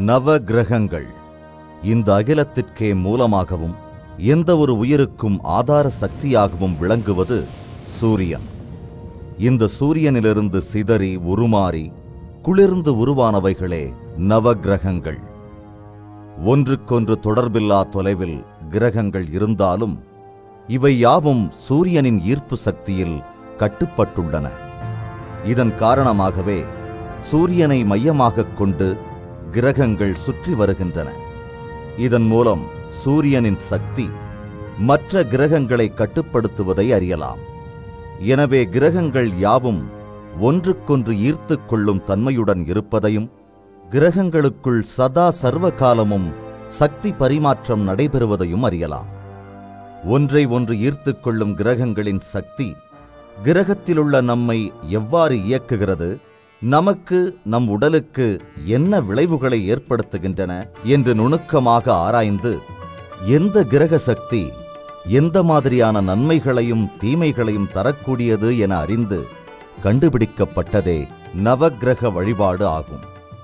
நவ கிரகங்கள் இந்த அகிலத்திற்கே மூலமாகவும் எந்த ஒரு உயிருக்கும் ஆதார சக்தியாகவும் விளங்குவது சூரியன் இந்த சூரியனிலிருந்து சிதறி உருமாறி குளிர்ந்து உருவானவைகளே நவகிரகங்கள் ஒன்றுக்கொன்று தொடர்பில்லா தொலைவில் கிரகங்கள் இருந்தாலும் இவை யாவும் சூரியனின் ஈர்ப்பு சக்தியில் கட்டுப்பட்டுள்ளன இதன் காரணமாகவே சூரியனை மையமாகக் கொண்டு கிரகங்கள் சுற்றி வருகின்றன இதன் மூலம் சூரியனின் சக்தி மற்ற கிரகங்களை கட்டுப்படுத்துவதை அறியலாம் எனவே கிரகங்கள் யாவும் ஒன்றுக்கொன்று ஈர்த்துக் கொள்ளும் தன்மையுடன் இருப்பதையும் கிரகங்களுக்குள் சதா சர்வ காலமும் சக்தி பரிமாற்றம் நடைபெறுவதையும் அறியலாம் ஒன்றை ஒன்று ஈர்த்துக் கொள்ளும் கிரகங்களின் சக்தி கிரகத்திலுள்ள நம்மை எவ்வாறு இயக்குகிறது நமக்கு நம் உடலுக்கு என்ன விளைவுகளை ஏற்படுத்துகின்றன என்று நுணுக்கமாக ஆராய்ந்து எந்த கிரக சக்தி எந்த மாதிரியான நன்மைகளையும் தீமைகளையும் தரக்கூடியது என அறிந்து கண்டுபிடிக்கப்பட்டதே நவக்கிரக வழிபாடு ஆகும்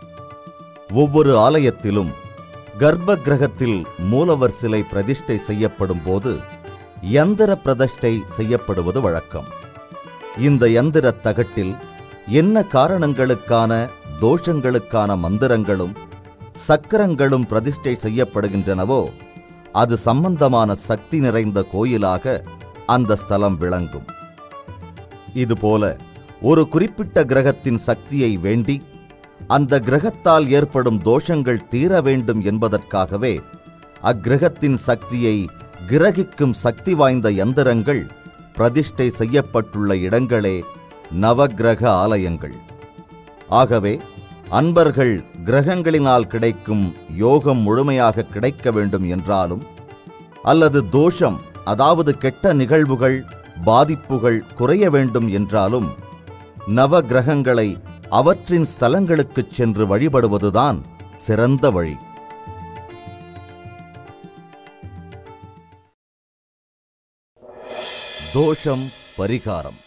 ஒவ்வொரு ஆலயத்திலும் கர்ப்ப கிரகத்தில் மூலவர் சிலை பிரதிஷ்டை செய்யப்படும் போது யந்திர பிரதிஷ்டை செய்யப்படுவது வழக்கம் இந்த யந்திர தகட்டில் என்ன காரணங்களுக்கான தோஷங்களுக்கான மந்திரங்களும் சக்கரங்களும் பிரதிஷ்டை செய்யப்படுகின்றனவோ அது சம்பந்தமான சக்தி நிறைந்த கோயிலாக அந்த ஸ்தலம் விளங்கும் இதுபோல ஒரு குறிப்பிட்ட கிரகத்தின் சக்தியை வேண்டி அந்த கிரகத்தால் ஏற்படும் தோஷங்கள் தீர வேண்டும் என்பதற்காகவே அக்கிரகத்தின் சக்தியை கிரகிக்கும் சக்தி வாய்ந்த யந்திரங்கள் பிரதிஷ்டை செய்யப்பட்டுள்ள இடங்களே நவக்கிரக ஆலயங்கள் ஆகவே அன்பர்கள் கிரகங்களினால் கிடைக்கும் யோகம் முழுமையாக கிடைக்க வேண்டும் என்றாலும் அல்லது தோஷம் அதாவது கெட்ட நிகழ்வுகள் பாதிப்புகள் குறைய வேண்டும் என்றாலும் நவ கிரகங்களை அவற்றின் ஸ்தலங்களுக்குச் சென்று வழிபடுவதுதான் சிறந்த வழி தோஷம் பரிகாரம்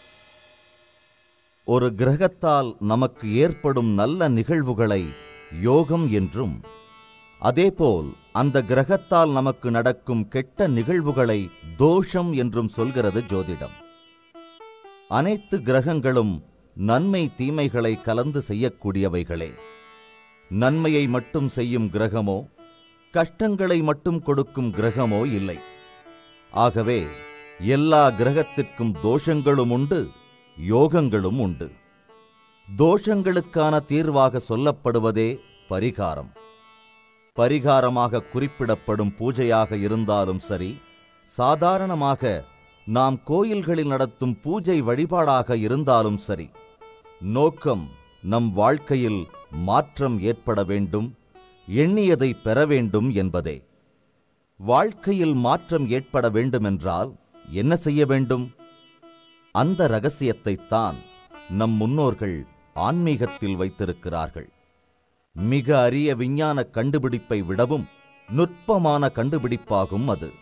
ஒரு கிரகத்தால் நமக்கு ஏற்படும் நல்ல நிகழ்வுகளை யோகம் என்றும் அதேபோல் அந்த கிரகத்தால் நமக்கு நடக்கும் கெட்ட நிகழ்வுகளை தோஷம் என்றும் சொல்கிறது ஜோதிடம் அனைத்து கிரகங்களும் நன்மை தீமைகளை கலந்து செய்யக்கூடியவைகளே நன்மையை மட்டும் செய்யும் கிரகமோ கஷ்டங்களை மட்டும் கொடுக்கும் கிரகமோ இல்லை ஆகவே எல்லா கிரகத்திற்கும் தோஷங்களும் உண்டு யோகங்களும் உண்டு தோஷங்களுக்கான தீர்வாக சொல்லப்படுவதே பரிகாரம் பரிகாரமாக குறிப்பிடப்படும் பூஜையாக இருந்தாலும் சரி சாதாரணமாக நாம் கோயில்களில் நடத்தும் பூஜை வழிபாடாக இருந்தாலும் சரி நோக்கம் நம் வாழ்க்கையில் மாற்றம் ஏற்பட வேண்டும் எண்ணியதை பெற வேண்டும் என்பதே வாழ்க்கையில் மாற்றம் ஏற்பட வேண்டுமென்றால் என்ன செய்ய வேண்டும் அந்த ரகசியத்தைத்தான் நம் முன்னோர்கள் ஆன்மீகத்தில் வைத்திருக்கிறார்கள் மிக அரிய விஞ்ஞான கண்டுபிடிப்பை விடவும் நுட்பமான கண்டுபிடிப்பாகும் அது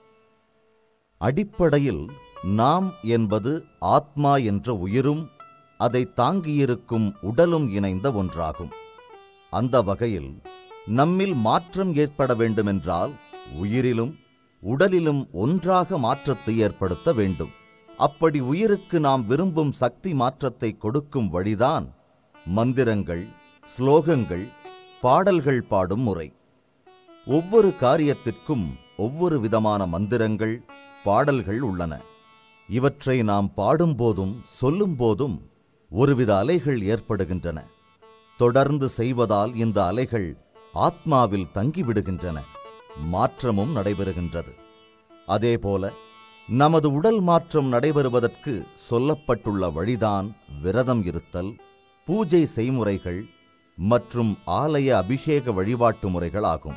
அடிப்படையில் நாம் என்பது ஆத்மா என்ற உயிரும் அதை தாங்கியிருக்கும் உடலும் இணைந்த ஒன்றாகும் அந்த வகையில் நம்மில் மாற்றம் ஏற்பட வேண்டுமென்றால் உயிரிலும் உடலிலும் ஒன்றாக மாற்றத்தை ஏற்படுத்த வேண்டும் அப்படி உயிருக்கு நாம் விரும்பும் சக்தி மாற்றத்தை கொடுக்கும் வழிதான் மந்திரங்கள் ஸ்லோகங்கள் பாடல்கள் பாடும் முறை ஒவ்வொரு காரியத்திற்கும் ஒவ்வொரு விதமான மந்திரங்கள் பாடல்கள் உள்ளன இவற்றை நாம் பாடும்போதும் சொல்லும்போதும் ஒருவித அலைகள் ஏற்படுகின்றன தொடர்ந்து செய்வதால் இந்த அலைகள் ஆத்மாவில் தங்கிவிடுகின்றன மாற்றமும் நடைபெறுகின்றது அதேபோல நமது உடல் மாற்றம் நடைபெறுவதற்கு சொல்லப்பட்டுள்ள வழிதான் விரதம் இருத்தல் பூஜை செய்முறைகள் மற்றும் ஆலய அபிஷேக வழிபாட்டு முறைகள் ஆகும்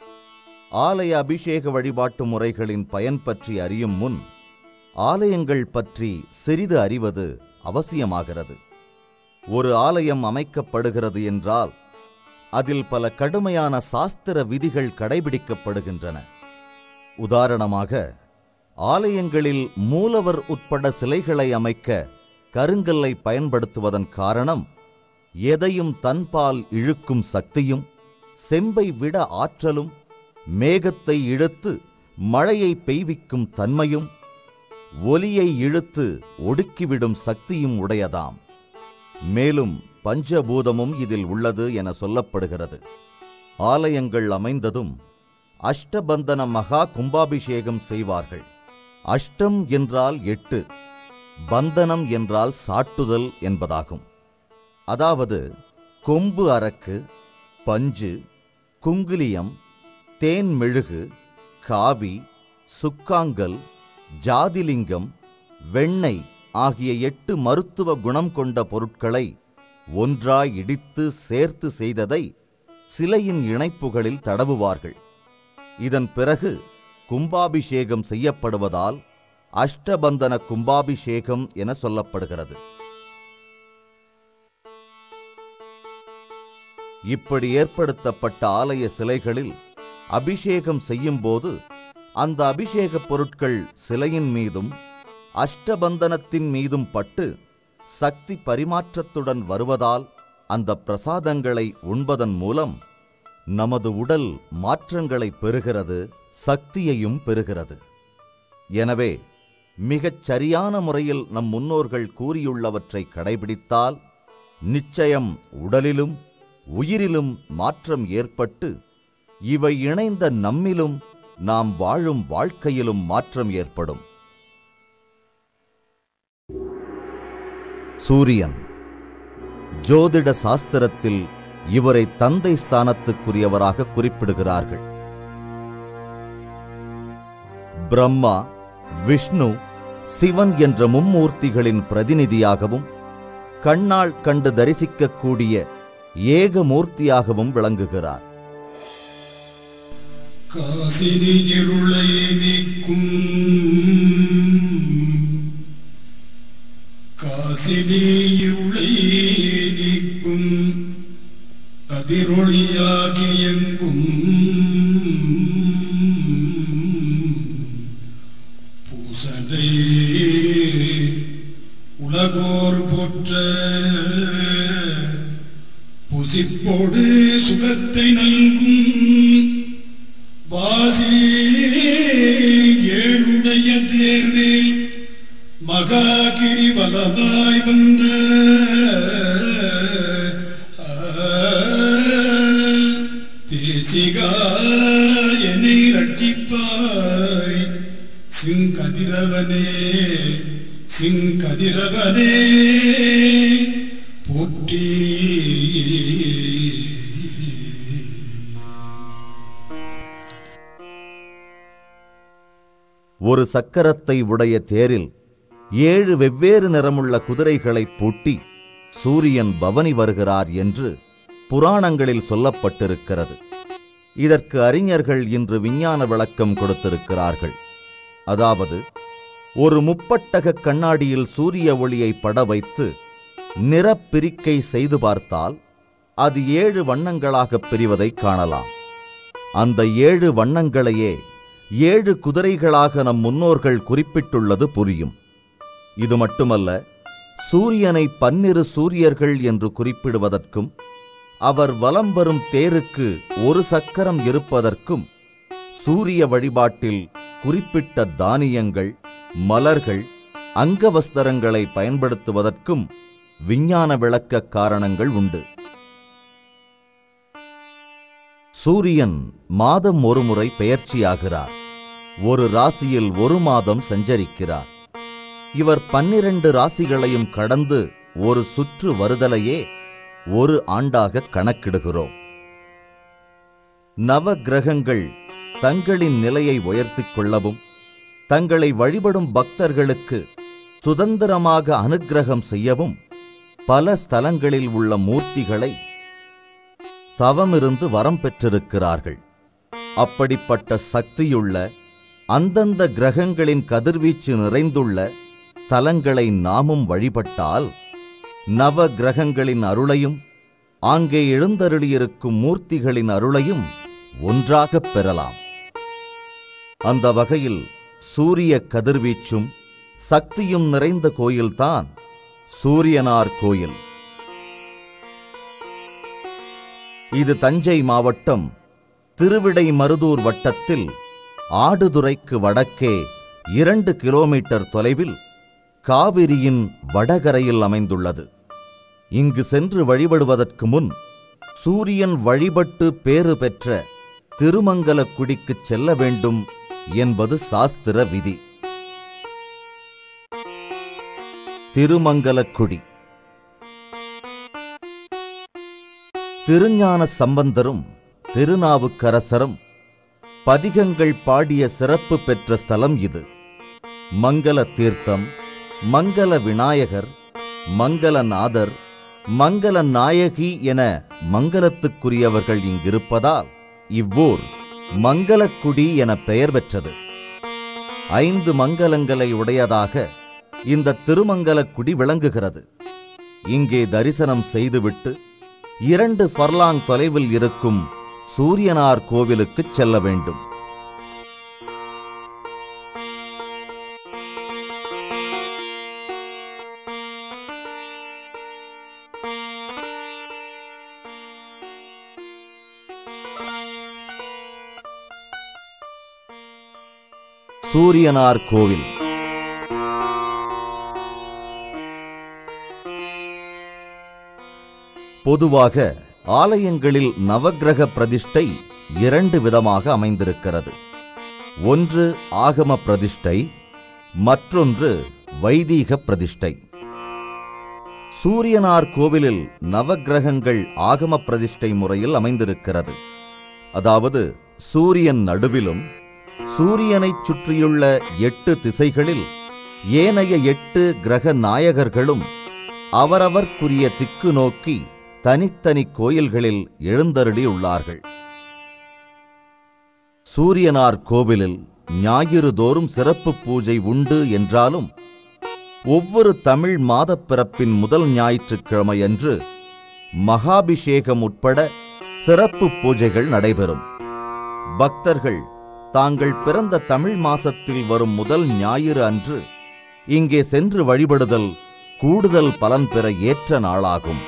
ஆலய அபிஷேக வழிபாட்டு முறைகளின் பயன் பற்றி அறியும் முன் ஆலயங்கள் பற்றி சிறிது அறிவது அவசியமாகிறது ஒரு ஆலயம் அமைக்கப்படுகிறது என்றால் அதில் பல கடுமையான சாஸ்திர விதிகள் கடைபிடிக்கப்படுகின்றன உதாரணமாக ஆலயங்களில் மூலவர் உட்பட சிலைகளை அமைக்க கருங்கல்லை பயன்படுத்துவதன் காரணம் எதையும் தன்பால் இழுக்கும் சக்தியும் செம்பை விட ஆற்றலும் மேகத்தை இழுத்து மழையை பெய்விக்கும் தன்மையும் ஒலியை இழுத்து ஒடுக்கிவிடும் சக்தியும் உடையதாம் மேலும் பஞ்சபூதமும் இதில் உள்ளது என சொல்லப்படுகிறது ஆலயங்கள் அமைந்ததும் அஷ்டபந்தன மகா கும்பாபிஷேகம் செய்வார்கள் அஷ்டம் என்றால் எட்டு பந்தனம் என்றால் சாட்டுதல் என்பதாகும் அதாவது கொம்பு அரக்கு பஞ்சு குங்குலியம் தேன் மெழுகு காவி சுக்காங்கல் ஜாதிலிங்கம் வெண்ணெய் ஆகிய எட்டு மருத்துவ குணம் கொண்ட பொருட்களை ஒன்றாய் இடித்து சேர்த்து செய்ததை சிலையின் இணைப்புகளில் தடவுவார்கள் இதன் பிறகு கும்பாபிஷேகம் செய்யப்படுவதால் அஷ்டபந்தன கும்பாபிஷேகம் என சொல்லப்படுகிறது இப்படி ஏற்படுத்தப்பட்ட ஆலய சிலைகளில் அபிஷேகம் செய்யும்போது அந்த அபிஷேகப் பொருட்கள் சிலையின் மீதும் அஷ்டபந்தனத்தின் மீதும் பட்டு சக்தி பரிமாற்றத்துடன் வருவதால் அந்த பிரசாதங்களை உண்பதன் மூலம் நமது உடல் மாற்றங்களை பெறுகிறது சக்தியையும் பெறுகிறது எனவே மிகச் சரியான முறையில் நம் முன்னோர்கள் கூறியுள்ளவற்றை கடைபிடித்தால் நிச்சயம் உடலிலும் உயிரிலும் மாற்றம் ஏற்பட்டு இவை இணைந்த நம்மிலும் நாம் வாழும் வாழ்க்கையிலும் மாற்றம் ஏற்படும் சூரியன் ஜோதிட சாஸ்திரத்தில் இவரை தந்தை ஸ்தானத்துக்குரியவராக குறிப்பிடுகிறார்கள் பிரம்மா விஷ்ணு சிவன் என்ற மும்மூர்த்திகளின் பிரதிநிதியாகவும் கண்ணால் கண்டு தரிசிக்கக்கூடிய ஏகமூர்த்தியாகவும் விளங்குகிறார் காசினி இருளை நீக்கும் காசினி இருளை நீக்கும் கதிரொளியாகி எங்கும் பூசனை உலகோர் போற்ற புசிப்போடு சுகத்தை நல்கும் வாசி ஏழுடைய தேர்வில் மகாகிரி பலமாய் வந்த தேசிகா என்னை ரட்சிப்பாய் சிங்கதிரவனே சிங்கதிரவனே போற்றி ஒரு சக்கரத்தை உடைய தேரில் ஏழு வெவ்வேறு நிறமுள்ள குதிரைகளை பூட்டி சூரியன் பவனி வருகிறார் என்று புராணங்களில் சொல்லப்பட்டிருக்கிறது இதற்கு அறிஞர்கள் இன்று விஞ்ஞான விளக்கம் கொடுத்திருக்கிறார்கள் அதாவது ஒரு முப்பட்டக கண்ணாடியில் சூரிய ஒளியை பட வைத்து நிறப்பிரிக்கை செய்து பார்த்தால் அது ஏழு வண்ணங்களாகப் பிரிவதை காணலாம் அந்த ஏழு வண்ணங்களையே ஏழு குதிரைகளாக நம் முன்னோர்கள் குறிப்பிட்டுள்ளது புரியும் இது மட்டுமல்ல சூரியனை பன்னிரு சூரியர்கள் என்று குறிப்பிடுவதற்கும் அவர் வலம் வரும் தேருக்கு ஒரு சக்கரம் இருப்பதற்கும் சூரிய வழிபாட்டில் குறிப்பிட்ட தானியங்கள் மலர்கள் அங்கவஸ்திரங்களை பயன்படுத்துவதற்கும் விஞ்ஞான விளக்க காரணங்கள் உண்டு சூரியன் மாதம் ஒருமுறை பெயர்ச்சியாகிறார் ஒரு ராசியில் ஒரு மாதம் சஞ்சரிக்கிறார் இவர் பன்னிரண்டு ராசிகளையும் கடந்து ஒரு சுற்று வருதலையே ஒரு ஆண்டாக கணக்கிடுகிறோம் நவ கிரகங்கள் தங்களின் நிலையை உயர்த்திக் கொள்ளவும் தங்களை வழிபடும் பக்தர்களுக்கு சுதந்திரமாக அனுக்கிரகம் செய்யவும் பல ஸ்தலங்களில் உள்ள மூர்த்திகளை தவமிருந்து வரம் பெற்றிருக்கிறார்கள் அப்படிப்பட்ட சக்தியுள்ள அந்தந்த கிரகங்களின் கதிர்வீச்சு நிறைந்துள்ள தலங்களை நாமும் வழிபட்டால் நவ கிரகங்களின் அருளையும் ஆங்கே எழுந்தருளியிருக்கும் மூர்த்திகளின் அருளையும் ஒன்றாகப் பெறலாம் அந்த வகையில் சூரிய கதிர்வீச்சும் சக்தியும் நிறைந்த கோயில்தான் சூரியனார் கோயில் இது தஞ்சை மாவட்டம் திருவிடைமருதூர் வட்டத்தில் ஆடுதுறைக்கு வடக்கே இரண்டு கிலோமீட்டர் தொலைவில் காவிரியின் வடகரையில் அமைந்துள்ளது இங்கு சென்று வழிபடுவதற்கு முன் சூரியன் வழிபட்டு பேறு பெற்ற திருமங்கலக்குடிக்குச் செல்ல வேண்டும் என்பது சாஸ்திர விதி திருமங்கலக்குடி திருஞான சம்பந்தரும் திருநாவுக்கரசரும் பதிகங்கள் பாடிய சிறப்பு பெற்ற ஸ்தலம் இது மங்கள தீர்த்தம் மங்கள விநாயகர் மங்களநாதர் மங்கள நாயகி என மங்களத்துக்குரியவர்கள் இங்கிருப்பதால் இவ்வூர் மங்களக்குடி என பெயர் பெற்றது ஐந்து மங்கலங்களை உடையதாக இந்த திருமங்கலக்குடி விளங்குகிறது இங்கே தரிசனம் செய்துவிட்டு இரண்டு ஃபர்லாங் தொலைவில் இருக்கும் சூரியனார் கோவிலுக்குச் செல்ல வேண்டும் சூரியனார் கோவில் பொதுவாக ஆலயங்களில் நவக்கிரக பிரதிஷ்டை இரண்டு விதமாக அமைந்திருக்கிறது ஒன்று ஆகம பிரதிஷ்டை மற்றொன்று வைதீக பிரதிஷ்டை சூரியனார் கோவிலில் நவக்கிரகங்கள் ஆகம பிரதிஷ்டை முறையில் அமைந்திருக்கிறது அதாவது சூரியன் நடுவிலும் சூரியனைச் சுற்றியுள்ள எட்டு திசைகளில் ஏனைய எட்டு கிரக நாயகர்களும் அவரவர்க்குரிய திக்கு நோக்கி தனித்தனி கோயில்களில் எழுந்தருளியுள்ளார்கள் சூரியனார் கோவிலில் ஞாயிறு தோறும் சிறப்பு பூஜை உண்டு என்றாலும் ஒவ்வொரு தமிழ் மாதப் பிறப்பின் முதல் ஞாயிற்றுக்கிழமையன்று மகாபிஷேகம் உட்பட சிறப்பு பூஜைகள் நடைபெறும் பக்தர்கள் தாங்கள் பிறந்த தமிழ் மாசத்தில் வரும் முதல் ஞாயிறு அன்று இங்கே சென்று வழிபடுதல் கூடுதல் பலன் பெற ஏற்ற நாளாகும்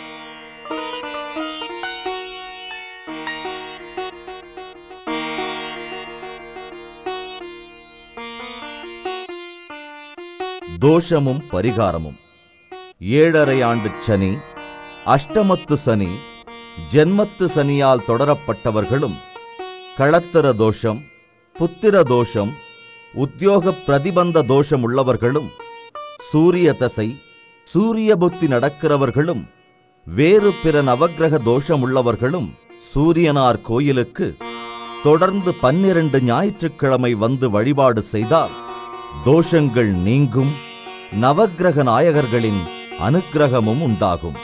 தோஷமும் பரிகாரமும் ஏழரை ஆண்டு சனி அஷ்டமத்து சனி ஜென்மத்து சனியால் தொடரப்பட்டவர்களும் களத்திர தோஷம் புத்திர தோஷம் உத்தியோக பிரதிபந்த தோஷம் உள்ளவர்களும் சூரிய தசை சூரிய புத்தி நடக்கிறவர்களும் வேறு பிற நவக்கிரக தோஷம் உள்ளவர்களும் சூரியனார் கோயிலுக்கு தொடர்ந்து பன்னிரண்டு ஞாயிற்றுக்கிழமை வந்து வழிபாடு செய்தால் தோஷங்கள் நீங்கும் நவக்கிரக நாயகர்களின் அனுக்கிரகமும் உண்டாகும்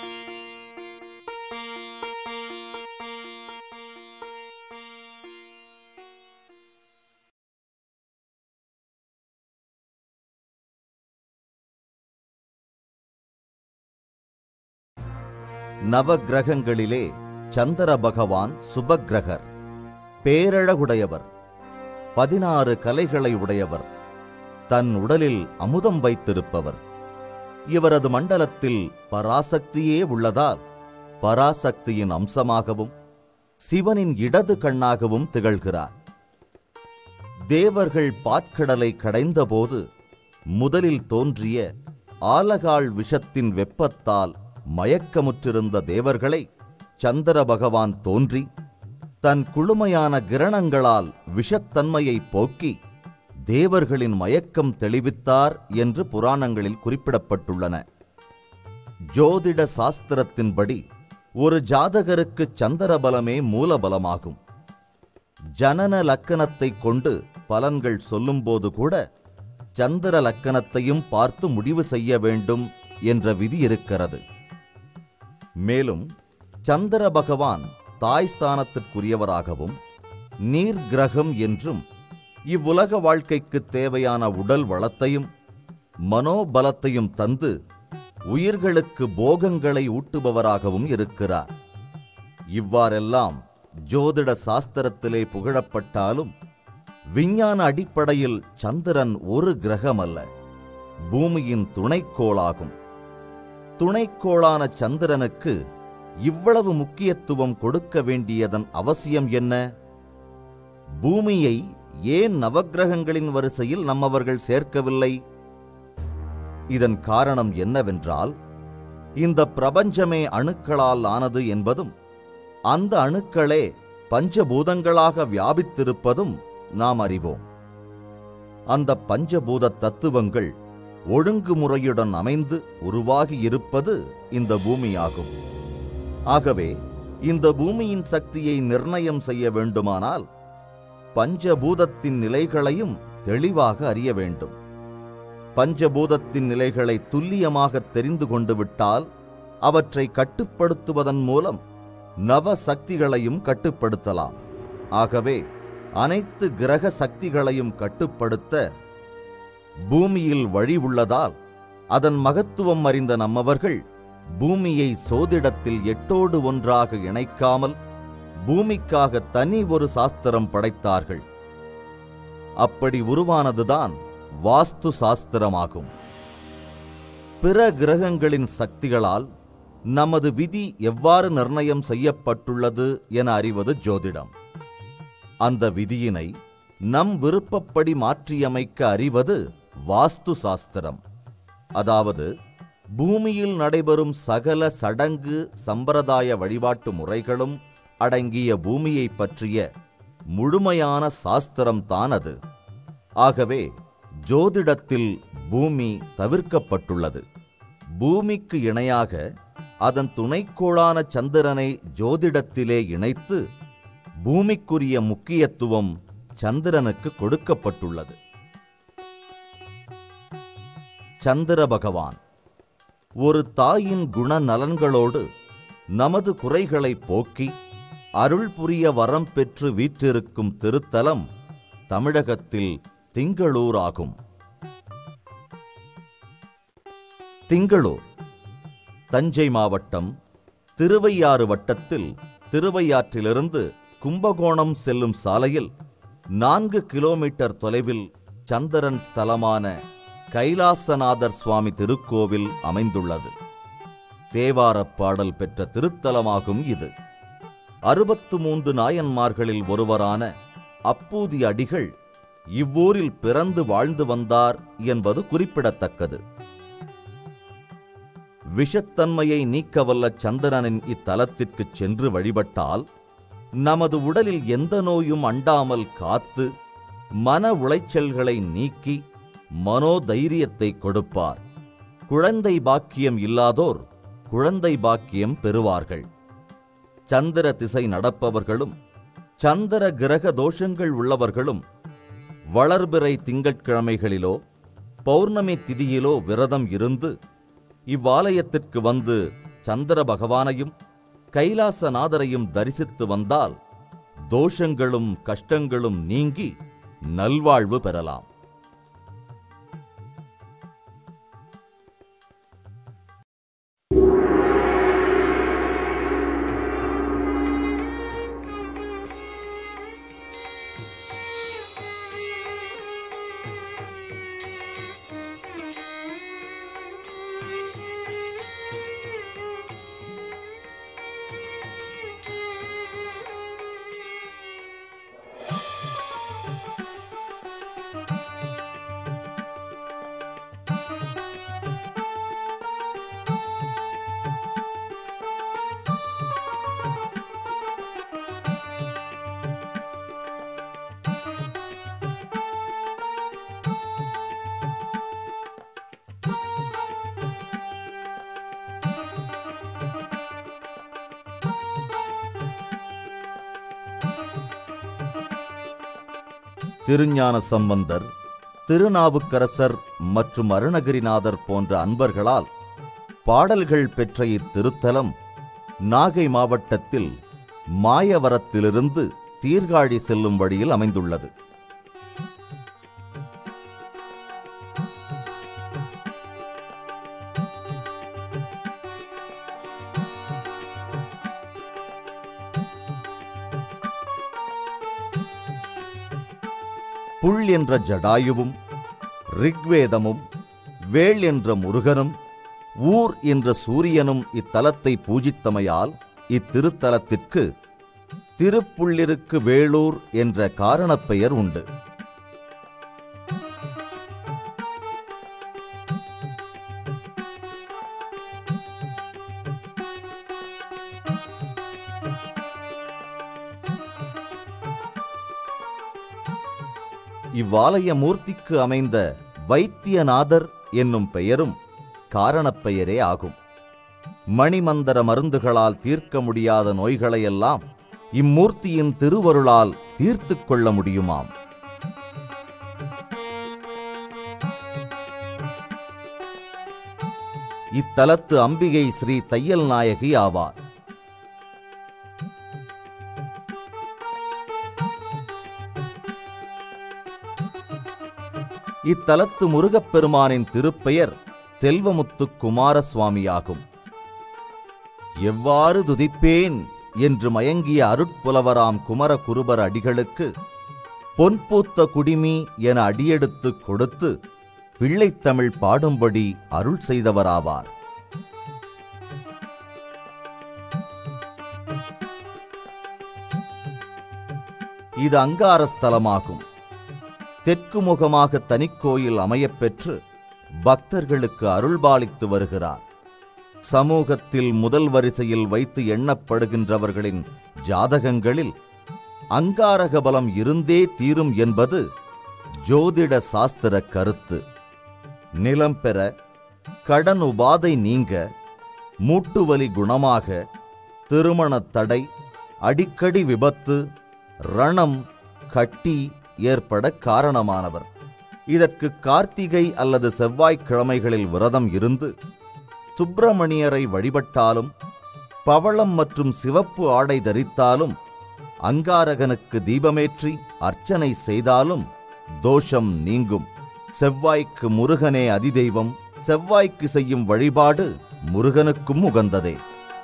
நவக்கிரகங்களிலே சந்திர பகவான் சுபக்கிரகர் பேரழகுடையவர் பதினாறு கலைகளை உடையவர் தன் உடலில் அமுதம் வைத்திருப்பவர் இவரது மண்டலத்தில் பராசக்தியே உள்ளதால் பராசக்தியின் அம்சமாகவும் சிவனின் இடது கண்ணாகவும் திகழ்கிறார் தேவர்கள் பாற்கடலை கடைந்தபோது முதலில் தோன்றிய ஆலகாள் விஷத்தின் வெப்பத்தால் மயக்கமுற்றிருந்த தேவர்களை சந்திர பகவான் தோன்றி தன் குளுமையான கிரணங்களால் விஷத்தன்மையை போக்கி தேவர்களின் மயக்கம் தெளிவித்தார் என்று புராணங்களில் குறிப்பிடப்பட்டுள்ளன ஜோதிட சாஸ்திரத்தின்படி ஒரு ஜாதகருக்கு சந்திரபலமே மூலபலமாகும் ஜனன லக்கணத்தை கொண்டு பலன்கள் சொல்லும்போது கூட சந்திர லக்கணத்தையும் பார்த்து முடிவு செய்ய வேண்டும் என்ற விதி இருக்கிறது மேலும் சந்திர பகவான் தாய் ஸ்தானத்திற்குரியவராகவும் நீர் கிரகம் என்றும் இவ்வுலக வாழ்க்கைக்கு தேவையான உடல் வளத்தையும் மனோபலத்தையும் தந்து உயிர்களுக்கு போகங்களை ஊட்டுபவராகவும் இருக்கிறார் இவ்வாறெல்லாம் ஜோதிட சாஸ்திரத்திலே புகழப்பட்டாலும் விஞ்ஞான அடிப்படையில் சந்திரன் ஒரு கிரகம் அல்ல பூமியின் துணைக்கோளாகும் துணைக்கோளான சந்திரனுக்கு இவ்வளவு முக்கியத்துவம் கொடுக்க வேண்டியதன் அவசியம் என்ன பூமியை ஏன் நவக்கிரகங்களின் வரிசையில் நம்மவர்கள் சேர்க்கவில்லை இதன் காரணம் என்னவென்றால் இந்த பிரபஞ்சமே அணுக்களால் ஆனது என்பதும் அந்த அணுக்களே பஞ்சபூதங்களாக வியாபித்திருப்பதும் நாம் அறிவோம் அந்த பஞ்சபூத தத்துவங்கள் ஒழுங்குமுறையுடன் அமைந்து உருவாகி இருப்பது இந்த பூமியாகும் ஆகவே இந்த பூமியின் சக்தியை நிர்ணயம் செய்ய வேண்டுமானால் பஞ்சபூதத்தின் நிலைகளையும் தெளிவாக அறிய வேண்டும் பஞ்சபூதத்தின் நிலைகளை துல்லியமாக தெரிந்து கொண்டு விட்டால் அவற்றை கட்டுப்படுத்துவதன் மூலம் நவ சக்திகளையும் கட்டுப்படுத்தலாம் ஆகவே அனைத்து கிரக சக்திகளையும் கட்டுப்படுத்த பூமியில் வழி உள்ளதால் அதன் மகத்துவம் அறிந்த நம்மவர்கள் பூமியை சோதிடத்தில் எட்டோடு ஒன்றாக இணைக்காமல் பூமிக்காக தனி ஒரு சாஸ்திரம் படைத்தார்கள் அப்படி உருவானதுதான் வாஸ்து சாஸ்திரமாகும் பிற கிரகங்களின் சக்திகளால் நமது விதி எவ்வாறு நிர்ணயம் செய்யப்பட்டுள்ளது என அறிவது ஜோதிடம் அந்த விதியினை நம் விருப்பப்படி மாற்றியமைக்க அறிவது வாஸ்து சாஸ்திரம் அதாவது பூமியில் நடைபெறும் சகல சடங்கு சம்பிரதாய வழிபாட்டு முறைகளும் அடங்கிய பூமியை பற்றிய முழுமையான சாஸ்திரம்தான் அது ஆகவே ஜோதிடத்தில் பூமி தவிர்க்கப்பட்டுள்ளது பூமிக்கு இணையாக அதன் துணைக்கோளான சந்திரனை ஜோதிடத்திலே இணைத்து பூமிக்குரிய முக்கியத்துவம் சந்திரனுக்கு கொடுக்கப்பட்டுள்ளது சந்திர பகவான் ஒரு தாயின் குணநலன்களோடு நமது குறைகளை போக்கி அருள் புரிய வரம் பெற்று வீற்றிருக்கும் திருத்தலம் தமிழகத்தில் திங்களூர் ஆகும் திங்களூர் தஞ்சை மாவட்டம் திருவையாறு வட்டத்தில் திருவையாற்றிலிருந்து கும்பகோணம் செல்லும் சாலையில் நான்கு கிலோமீட்டர் தொலைவில் சந்திரன் ஸ்தலமான கைலாசநாதர் சுவாமி திருக்கோவில் அமைந்துள்ளது தேவாரப் பாடல் பெற்ற திருத்தலமாகும் இது அறுபத்து மூன்று நாயன்மார்களில் ஒருவரான அப்பூதி அடிகள் இவ்வூரில் பிறந்து வாழ்ந்து வந்தார் என்பது குறிப்பிடத்தக்கது விஷத்தன்மையை நீக்கவல்ல சந்திரனின் இத்தலத்திற்குச் சென்று வழிபட்டால் நமது உடலில் எந்த நோயும் அண்டாமல் காத்து மன உளைச்சல்களை நீக்கி மனோதைரியத்தை கொடுப்பார் குழந்தை பாக்கியம் இல்லாதோர் குழந்தை பாக்கியம் பெறுவார்கள் சந்திர திசை நடப்பவர்களும் சந்திர கிரக தோஷங்கள் உள்ளவர்களும் வளர்பிறை திங்கட்கிழமைகளிலோ பௌர்ணமி திதியிலோ விரதம் இருந்து இவ்வாலயத்திற்கு வந்து சந்திர பகவானையும் கைலாசநாதரையும் தரிசித்து வந்தால் தோஷங்களும் கஷ்டங்களும் நீங்கி நல்வாழ்வு பெறலாம் திருஞான சம்பந்தர் திருநாவுக்கரசர் மற்றும் அருணகிரிநாதர் போன்ற அன்பர்களால் பாடல்கள் பெற்ற இத்திருத்தலம் நாகை மாவட்டத்தில் மாயவரத்திலிருந்து சீர்காழி செல்லும் வழியில் அமைந்துள்ளது புல் என்ற ஜடாயுவும் ரிக்வேதமும் வேள் என்ற முருகனும் ஊர் என்ற சூரியனும் இத்தலத்தை பூஜித்தமையால் இத்திருத்தலத்திற்கு திருப்புள்ளிருக்கு வேளூர் என்ற காரணப் பெயர் உண்டு இவ்வாலய மூர்த்திக்கு அமைந்த வைத்தியநாதர் என்னும் பெயரும் காரணப் பெயரே ஆகும் மணிமந்தர மருந்துகளால் தீர்க்க முடியாத நோய்களையெல்லாம் இம்மூர்த்தியின் திருவருளால் தீர்த்துக் கொள்ள முடியுமாம் இத்தலத்து அம்பிகை ஸ்ரீ தையல் நாயகி ஆவார் இத்தலத்து முருகப்பெருமானின் திருப்பெயர் செல்வமுத்து குமாரசுவாமியாகும் எவ்வாறு துதிப்பேன் என்று மயங்கிய அருட்புலவராம் குமர குருபர் அடிகளுக்கு பொன்பூத்த குடிமி என அடியெடுத்துக் கொடுத்து பிள்ளைத்தமிழ் பாடும்படி அருள் செய்தவராவார் இது அங்காரஸ்தலமாகும் தெற்கு முகமாக தனிக்கோயில் அமையப்பெற்று பக்தர்களுக்கு அருள்பாலித்து வருகிறார் சமூகத்தில் முதல் வரிசையில் வைத்து எண்ணப்படுகின்றவர்களின் ஜாதகங்களில் அங்காரக பலம் இருந்தே தீரும் என்பது ஜோதிட சாஸ்திர கருத்து நிலம் பெற கடன் உபாதை நீங்க மூட்டுவலி குணமாக திருமணத் தடை அடிக்கடி விபத்து ரணம் கட்டி ஏற்பட காரணமானவர் இதற்கு கார்த்திகை அல்லது செவ்வாய்க்கிழமைகளில் விரதம் இருந்து சுப்பிரமணியரை வழிபட்டாலும் பவளம் மற்றும் சிவப்பு ஆடை தரித்தாலும் அங்காரகனுக்கு தீபமேற்றி அர்ச்சனை செய்தாலும் தோஷம் நீங்கும் செவ்வாய்க்கு முருகனே அதிதெய்வம் செவ்வாய்க்கு செய்யும் வழிபாடு முருகனுக்கும் உகந்ததே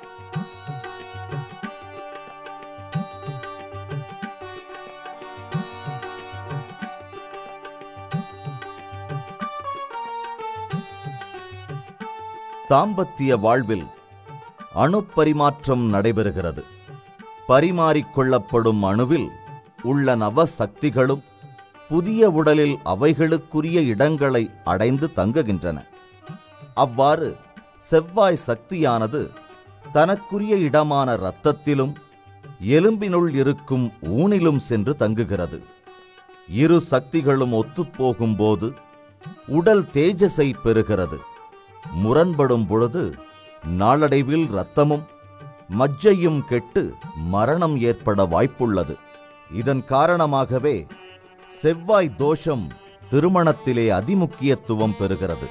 தாம்பத்திய வாழ்வில் அணுப்பரிமாற்றம் நடைபெறுகிறது பரிமாறிக்கொள்ளப்படும் அணுவில் உள்ள நவ சக்திகளும் புதிய உடலில் அவைகளுக்குரிய இடங்களை அடைந்து தங்குகின்றன அவ்வாறு செவ்வாய் சக்தியானது தனக்குரிய இடமான இரத்தத்திலும் எலும்பினுள் இருக்கும் ஊனிலும் சென்று தங்குகிறது இரு சக்திகளும் ஒத்துப்போகும்போது உடல் தேஜஸை பெறுகிறது முரண்படும் பொழுது நாளடைவில் இரத்தமும் மஜ்ஜையும் கெட்டு மரணம் ஏற்பட வாய்ப்புள்ளது இதன் காரணமாகவே செவ்வாய் தோஷம் திருமணத்திலே அதிமுக்கியத்துவம் பெறுகிறது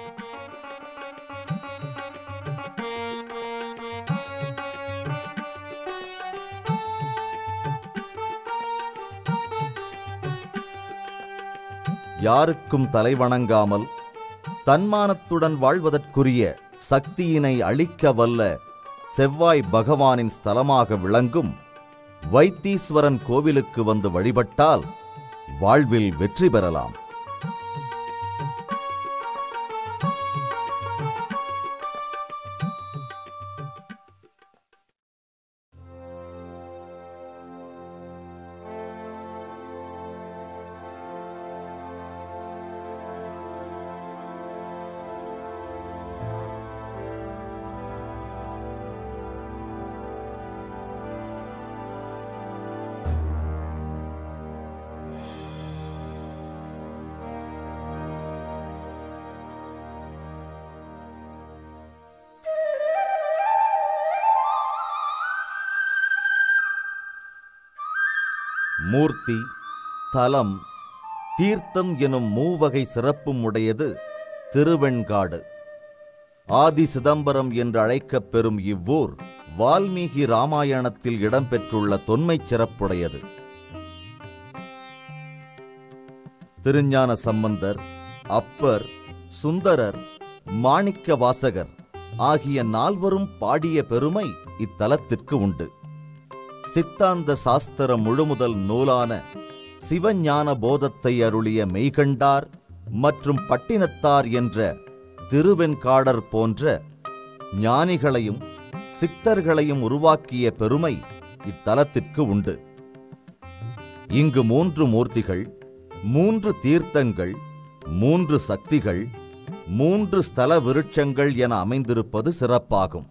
யாருக்கும் தலைவணங்காமல் தன்மானத்துடன் வாழ்வதற்குரிய சக்தியினை அளிக்க வல்ல செவ்வாய் பகவானின் ஸ்தலமாக விளங்கும் வைத்தீஸ்வரன் கோவிலுக்கு வந்து வழிபட்டால் வாழ்வில் வெற்றி பெறலாம் மூர்த்தி தலம் தீர்த்தம் எனும் மூவகை சிறப்பும் உடையது திருவெண்காடு ஆதி சிதம்பரம் என்று அழைக்கப் பெறும் இவ்வூர் வால்மீகி ராமாயணத்தில் இடம்பெற்றுள்ள தொன்மைச் சிறப்புடையது திருஞான சம்பந்தர் அப்பர் சுந்தரர் மாணிக்க வாசகர் ஆகிய நால்வரும் பாடிய பெருமை இத்தலத்திற்கு உண்டு சித்தாந்த சாஸ்திர முழுமுதல் நூலான சிவஞான போதத்தை அருளிய மெய்கண்டார் மற்றும் பட்டினத்தார் என்ற திருவெண்காடர் போன்ற ஞானிகளையும் சித்தர்களையும் உருவாக்கிய பெருமை இத்தலத்திற்கு உண்டு இங்கு மூன்று மூர்த்திகள் மூன்று தீர்த்தங்கள் மூன்று சக்திகள் மூன்று ஸ்தல விருட்சங்கள் என அமைந்திருப்பது சிறப்பாகும்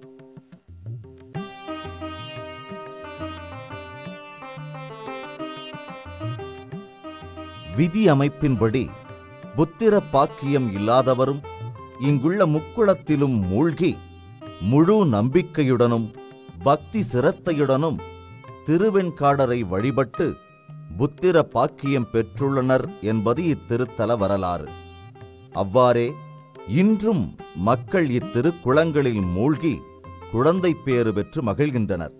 விதி அமைப்பின்படி புத்திர பாக்கியம் இல்லாதவரும் இங்குள்ள முக்குளத்திலும் மூழ்கி முழு நம்பிக்கையுடனும் பக்தி சிரத்தையுடனும் திருவெண்காடரை வழிபட்டு புத்திர பாக்கியம் பெற்றுள்ளனர் என்பது இத்திருத்தல வரலாறு அவ்வாறே இன்றும் மக்கள் இத்திருக்குளங்களில் மூழ்கி குழந்தை பேறு பெற்று மகிழ்கின்றனர்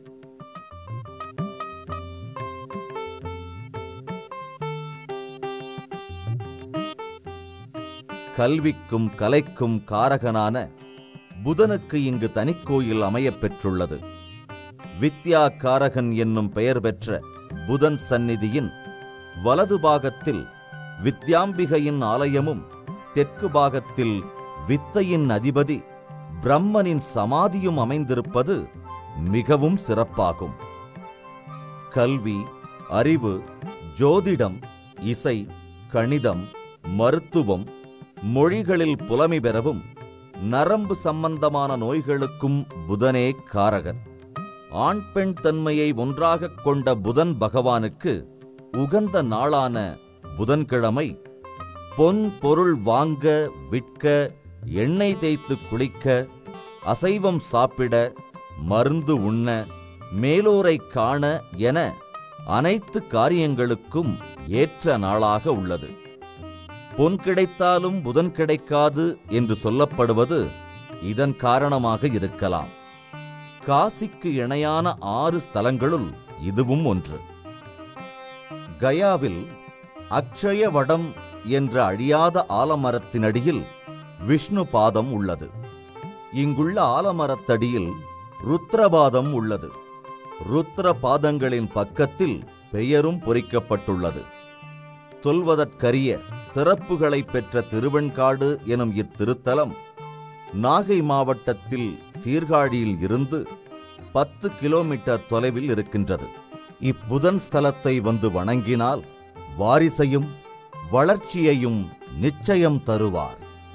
கல்விக்கும் கலைக்கும் காரகனான புதனுக்கு இங்கு தனிக்கோயில் அமையப் பெற்றுள்ளது வித்யா காரகன் என்னும் பெயர் பெற்ற புதன் சந்நிதியின் வலது பாகத்தில் வித்யாம்பிகையின் ஆலயமும் தெற்கு பாகத்தில் வித்தையின் அதிபதி பிரம்மனின் சமாதியும் அமைந்திருப்பது மிகவும் சிறப்பாகும் கல்வி அறிவு ஜோதிடம் இசை கணிதம் மருத்துவம் மொழிகளில் புலமை பெறவும் நரம்பு சம்பந்தமான நோய்களுக்கும் புதனே காரகர் ஆண் பெண் தன்மையை ஒன்றாகக் கொண்ட புதன் பகவானுக்கு உகந்த நாளான புதன்கிழமை பொன் பொருள் வாங்க விற்க எண்ணெய் தேய்த்து குளிக்க அசைவம் சாப்பிட மருந்து உண்ண மேலோரை காண என அனைத்து காரியங்களுக்கும் ஏற்ற நாளாக உள்ளது பொன் கிடைத்தாலும் புதன் கிடைக்காது என்று சொல்லப்படுவது இதன் காரணமாக இருக்கலாம் காசிக்கு இணையான ஆறு ஸ்தலங்களுள் இதுவும் ஒன்று கயாவில் அக்ஷய வடம் என்ற அழியாத ஆலமரத்தினடியில் விஷ்ணு பாதம் உள்ளது இங்குள்ள ஆலமரத்தடியில் ருத்ரபாதம் உள்ளது ருத்ர பாதங்களின் பக்கத்தில் பெயரும் பொறிக்கப்பட்டுள்ளது சொல்வதற்கரிய சிறப்புகளை பெற்ற திருவெண்காடு எனும் இத்திருத்தலம் நாகை மாவட்டத்தில் சீர்காழியில் இருந்து பத்து கிலோமீட்டர் தொலைவில் இருக்கின்றது இப்புதன் ஸ்தலத்தை வந்து வணங்கினால் வாரிசையும் வளர்ச்சியையும் நிச்சயம் தருவார்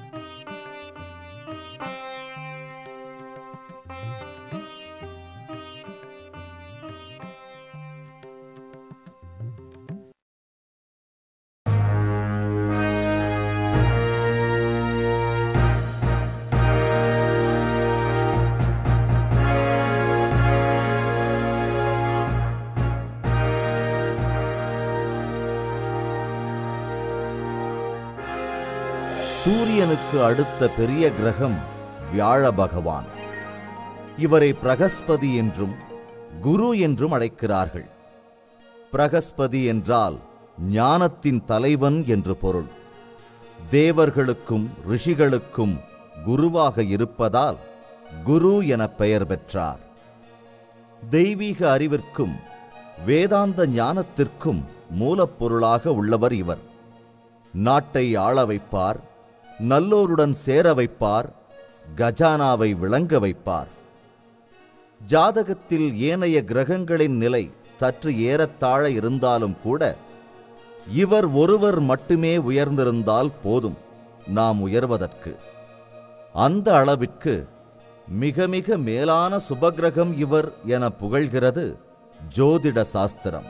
சூரியனுக்கு அடுத்த பெரிய கிரகம் வியாழ பகவான் இவரை பிரகஸ்பதி என்றும் குரு என்றும் அழைக்கிறார்கள் பிரகஸ்பதி என்றால் ஞானத்தின் தலைவன் என்று பொருள் தேவர்களுக்கும் ரிஷிகளுக்கும் குருவாக இருப்பதால் குரு என பெயர் பெற்றார் தெய்வீக அறிவிற்கும் வேதாந்த ஞானத்திற்கும் மூலப்பொருளாக உள்ளவர் இவர் நாட்டை ஆள வைப்பார் நல்லோருடன் சேர வைப்பார் கஜானாவை விளங்க வைப்பார் ஜாதகத்தில் ஏனைய கிரகங்களின் நிலை சற்று ஏறத்தாழ இருந்தாலும் கூட இவர் ஒருவர் மட்டுமே உயர்ந்திருந்தால் போதும் நாம் உயர்வதற்கு அந்த அளவிற்கு மிக மிக மேலான சுபகிரகம் இவர் என புகழ்கிறது ஜோதிட சாஸ்திரம்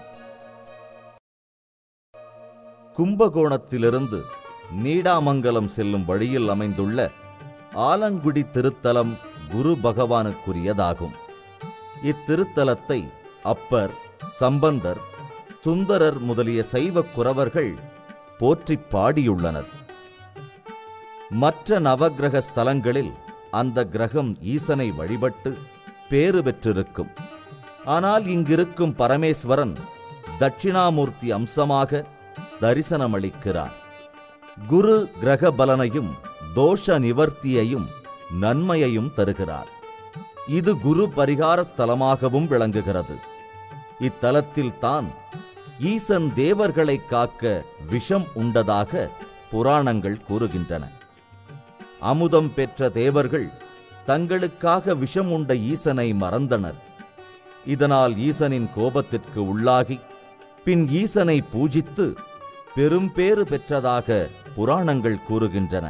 கும்பகோணத்திலிருந்து நீடாமங்கலம் செல்லும் வழியில் அமைந்துள்ள ஆலங்குடி திருத்தலம் குரு பகவானுக்குரியதாகும் இத்திருத்தலத்தை அப்பர் சம்பந்தர் சுந்தரர் முதலிய சைவக் குரவர்கள் போற்றிப் பாடியுள்ளனர் மற்ற நவக்கிரக ஸ்தலங்களில் அந்த கிரகம் ஈசனை வழிபட்டு பேறு பெற்றிருக்கும் ஆனால் இங்கிருக்கும் பரமேஸ்வரன் தட்சிணாமூர்த்தி அம்சமாக தரிசனமளிக்கிறார் குரு கிரக பலனையும் தோஷ நிவர்த்தியையும் நன்மையையும் தருகிறார் இது குரு பரிகார ஸ்தலமாகவும் விளங்குகிறது இத்தலத்தில் தான் ஈசன் தேவர்களை காக்க விஷம் உண்டதாக புராணங்கள் கூறுகின்றன அமுதம் பெற்ற தேவர்கள் தங்களுக்காக விஷம் உண்ட ஈசனை மறந்தனர் இதனால் ஈசனின் கோபத்திற்கு உள்ளாகி பின் ஈசனை பூஜித்து பெரும்பேறு பெற்றதாக புராணங்கள் கூறுகின்றன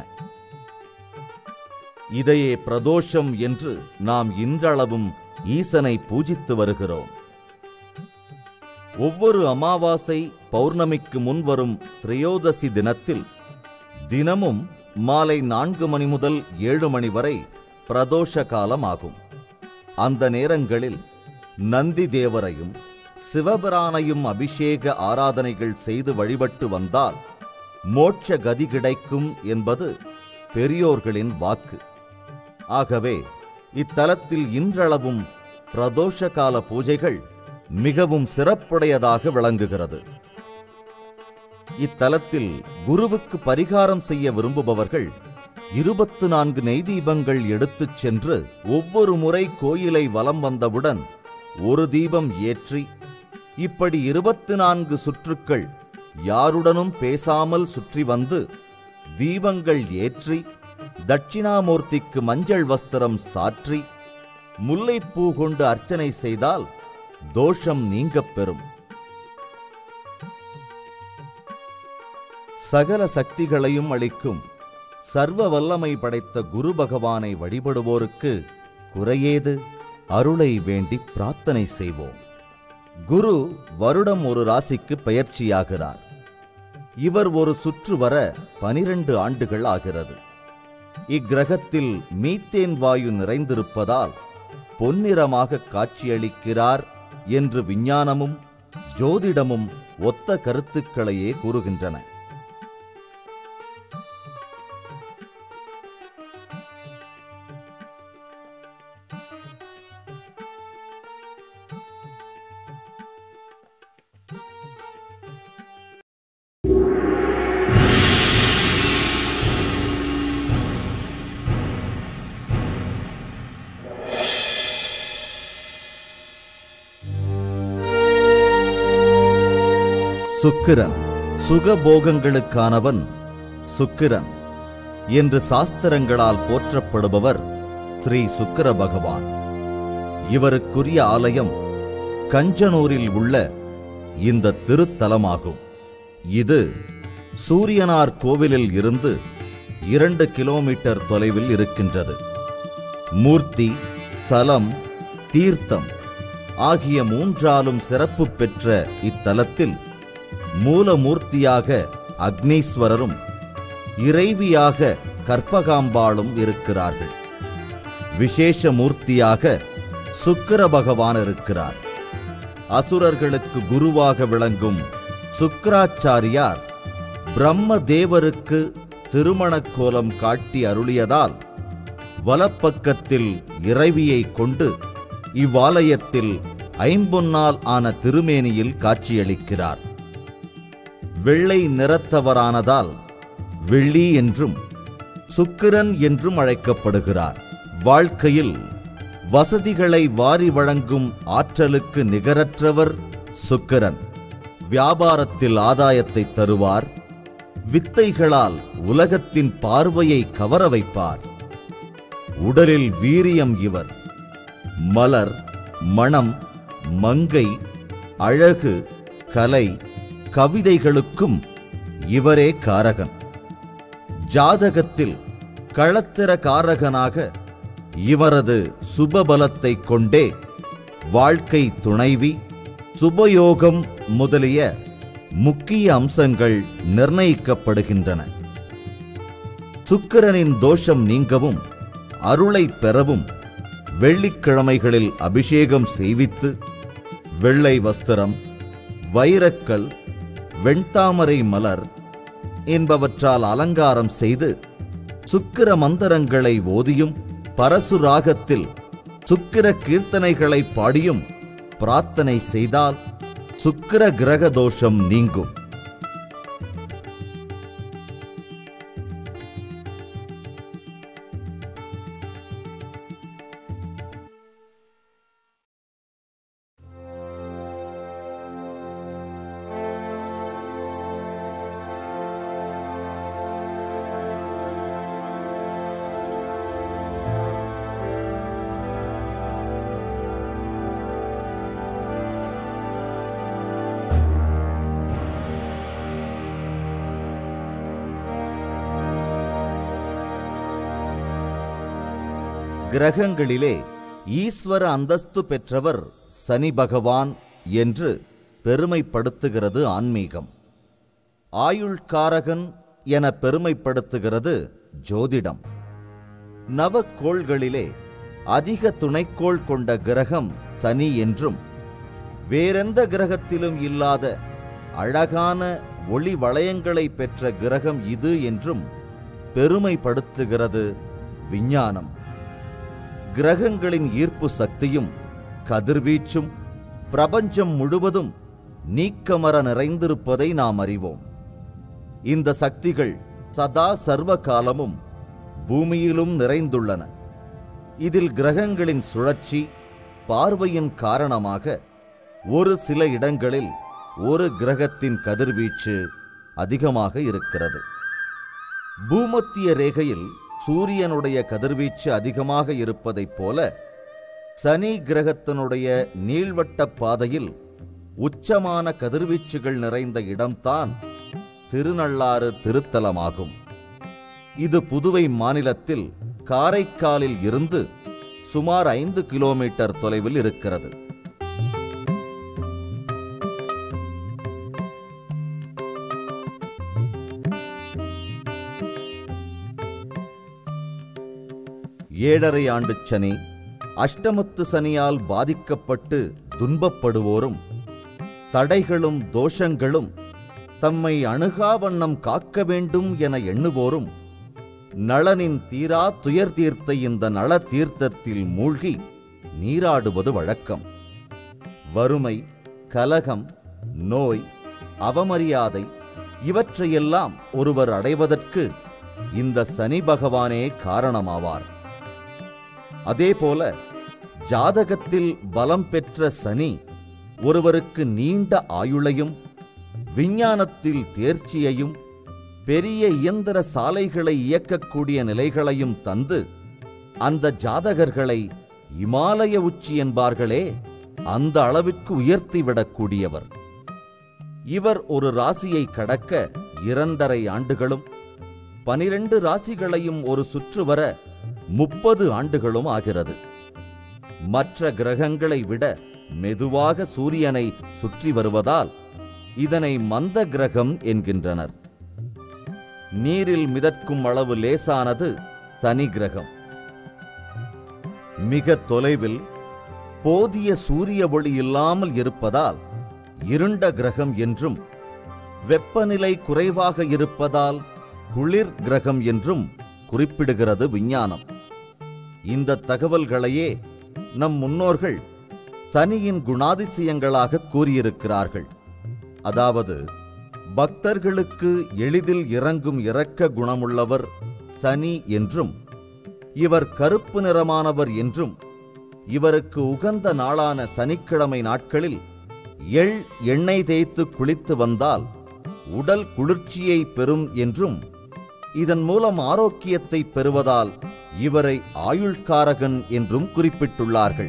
இதையே பிரதோஷம் என்று நாம் இன்றளவும் ஈசனை பூஜித்து வருகிறோம் ஒவ்வொரு அமாவாசை பௌர்ணமிக்கு முன்வரும் திரையோதசி தினத்தில் தினமும் மாலை நான்கு மணி முதல் ஏழு மணி வரை பிரதோஷ காலம் ஆகும் அந்த நேரங்களில் நந்தி தேவரையும் சிவபிரானையும் அபிஷேக ஆராதனைகள் செய்து வழிபட்டு வந்தால் மோட்ச கதி கிடைக்கும் என்பது பெரியோர்களின் வாக்கு ஆகவே இத்தலத்தில் இன்றளவும் பிரதோஷ கால பூஜைகள் மிகவும் சிறப்புடையதாக விளங்குகிறது இத்தலத்தில் குருவுக்கு பரிகாரம் செய்ய விரும்புபவர்கள் இருபத்து நான்கு நெய்தீபங்கள் எடுத்துச் சென்று ஒவ்வொரு முறை கோயிலை வலம் வந்தவுடன் ஒரு தீபம் ஏற்றி இப்படி இருபத்து நான்கு சுற்றுக்கள் யாருடனும் பேசாமல் சுற்றி வந்து தீபங்கள் ஏற்றி தட்சிணாமூர்த்திக்கு மஞ்சள் வஸ்திரம் சாற்றி முல்லைப்பூ கொண்டு அர்ச்சனை செய்தால் தோஷம் நீங்கப் பெறும் சகல சக்திகளையும் அளிக்கும் சர்வ வல்லமை படைத்த குரு பகவானை வழிபடுவோருக்கு குறையேது அருளை வேண்டி பிரார்த்தனை செய்வோம் குரு வருடம் ஒரு ராசிக்கு பெயர்ச்சியாகிறார் இவர் ஒரு சுற்று வர பனிரெண்டு ஆண்டுகள் ஆகிறது இக்கிரகத்தில் மீத்தேன் வாயு நிறைந்திருப்பதால் பொன்னிறமாக காட்சியளிக்கிறார் என்று விஞ்ஞானமும் ஜோதிடமும் ஒத்த கருத்துக்களையே கூறுகின்றன சுக்கிரன் சுகபோகங்களுக்கானவன் சுக்கிரன் என்று சாஸ்திரங்களால் போற்றப்படுபவர் ஸ்ரீ சுக்கிர பகவான் இவருக்குரிய ஆலயம் கஞ்சனூரில் உள்ள இந்த திருத்தலமாகும் இது சூரியனார் கோவிலில் இருந்து இரண்டு கிலோமீட்டர் தொலைவில் இருக்கின்றது மூர்த்தி தலம் தீர்த்தம் ஆகிய மூன்றாலும் சிறப்பு பெற்ற இத்தலத்தில் மூலமூர்த்தியாக அக்னீஸ்வரரும் இறைவியாக கற்பகாம்பாளும் இருக்கிறார்கள் விசேஷ மூர்த்தியாக சுக்கிர பகவான் இருக்கிறார் அசுரர்களுக்கு குருவாக விளங்கும் சுக்கிராச்சாரியார் பிரம்ம தேவருக்கு திருமணக் கோலம் காட்டி அருளியதால் வலப்பக்கத்தில் இறைவியை கொண்டு இவ்வாலயத்தில் ஐம்பொன்னால் ஆன திருமேனியில் காட்சியளிக்கிறார் வெள்ளை நிறத்தவரானதால் வெள்ளி என்றும் சுக்கிரன் என்றும் அழைக்கப்படுகிறார் வாழ்க்கையில் வசதிகளை வாரி வழங்கும் ஆற்றலுக்கு நிகரற்றவர் சுக்கிரன் வியாபாரத்தில் ஆதாயத்தை தருவார் வித்தைகளால் உலகத்தின் பார்வையை கவர வைப்பார் உடலில் வீரியம் இவர் மலர் மணம் மங்கை அழகு கலை கவிதைகளுக்கும் இவரே காரகன் ஜாதகத்தில் களத்திர காரகனாக இவரது சுபபலத்தை கொண்டே வாழ்க்கை துணைவி சுபயோகம் முதலிய முக்கிய அம்சங்கள் நிர்ணயிக்கப்படுகின்றன சுக்கிரனின் தோஷம் நீங்கவும் அருளை பெறவும் வெள்ளிக்கிழமைகளில் அபிஷேகம் செய்வித்து வெள்ளை வஸ்திரம் வைரக்கல் வெண்தாமரை மலர் என்பவற்றால் அலங்காரம் செய்து சுக்கிர மந்திரங்களை ஓதியும் பரசுராகத்தில் சுக்கிர கீர்த்தனைகளை பாடியும் பிரார்த்தனை செய்தால் சுக்கிர கிரக தோஷம் நீங்கும் கிரகங்களிலே ஈஸ்வர அந்தஸ்து பெற்றவர் சனி பகவான் என்று பெருமைப்படுத்துகிறது ஆன்மீகம் ஆயுள்காரகன் என பெருமைப்படுத்துகிறது ஜோதிடம் நவக்கோள்களிலே அதிக துணைக்கோள் கொண்ட கிரகம் சனி என்றும் வேறெந்த கிரகத்திலும் இல்லாத அழகான ஒளி வளையங்களை பெற்ற கிரகம் இது என்றும் பெருமைப்படுத்துகிறது விஞ்ஞானம் கிரகங்களின் ஈர்ப்பு சக்தியும் கதிர்வீச்சும் பிரபஞ்சம் முழுவதும் நீக்கமர நிறைந்திருப்பதை நாம் அறிவோம் இந்த சக்திகள் சதா சர்வ காலமும் பூமியிலும் நிறைந்துள்ளன இதில் கிரகங்களின் சுழற்சி பார்வையின் காரணமாக ஒரு சில இடங்களில் ஒரு கிரகத்தின் கதிர்வீச்சு அதிகமாக இருக்கிறது பூமத்திய ரேகையில் சூரியனுடைய கதிர்வீச்சு அதிகமாக இருப்பதைப் போல சனி கிரகத்தினுடைய நீள்வட்ட பாதையில் உச்சமான கதிர்வீச்சுகள் நிறைந்த இடம்தான் திருநள்ளாறு திருத்தலமாகும் இது புதுவை மாநிலத்தில் காரைக்காலில் இருந்து சுமார் ஐந்து கிலோமீட்டர் தொலைவில் இருக்கிறது ஏழரை ஆண்டு சனி அஷ்டமத்து சனியால் பாதிக்கப்பட்டு துன்பப்படுவோரும் தடைகளும் தோஷங்களும் தம்மை அணுகாவண்ணம் காக்க வேண்டும் என எண்ணுவோரும் நளனின் தீரா துயர் தீர்த்த இந்த நள தீர்த்தத்தில் மூழ்கி நீராடுவது வழக்கம் வறுமை கலகம் நோய் அவமரியாதை இவற்றையெல்லாம் ஒருவர் அடைவதற்கு இந்த சனி பகவானே காரணமாவார் அதேபோல ஜாதகத்தில் பலம் பெற்ற சனி ஒருவருக்கு நீண்ட ஆயுளையும் விஞ்ஞானத்தில் தேர்ச்சியையும் பெரிய இயந்திர சாலைகளை இயக்கக்கூடிய நிலைகளையும் தந்து அந்த ஜாதகர்களை இமாலய உச்சி என்பார்களே அந்த அளவிற்கு உயர்த்திவிடக்கூடியவர் இவர் ஒரு ராசியை கடக்க இரண்டரை ஆண்டுகளும் பனிரெண்டு ராசிகளையும் ஒரு சுற்று வர முப்பது ஆண்டுகளும் ஆகிறது மற்ற கிரகங்களை விட மெதுவாக சூரியனை சுற்றி வருவதால் இதனை மந்த கிரகம் என்கின்றனர் நீரில் மிதக்கும் அளவு லேசானது சனி கிரகம் மிக தொலைவில் போதிய சூரிய ஒளி இல்லாமல் இருப்பதால் இருண்ட கிரகம் என்றும் வெப்பநிலை குறைவாக இருப்பதால் குளிர் கிரகம் என்றும் குறிப்பிடுகிறது விஞ்ஞானம் இந்த தகவல்களையே நம் முன்னோர்கள் சனியின் குணாதிசயங்களாக கூறியிருக்கிறார்கள் அதாவது பக்தர்களுக்கு எளிதில் இறங்கும் இரக்க குணமுள்ளவர் சனி என்றும் இவர் கருப்பு நிறமானவர் என்றும் இவருக்கு உகந்த நாளான சனிக்கிழமை நாட்களில் எள் எண்ணெய் தேய்த்து குளித்து வந்தால் உடல் குளிர்ச்சியை பெறும் என்றும் இதன் மூலம் ஆரோக்கியத்தை பெறுவதால் இவரை ஆயுள்காரகன் என்றும் குறிப்பிட்டுள்ளார்கள்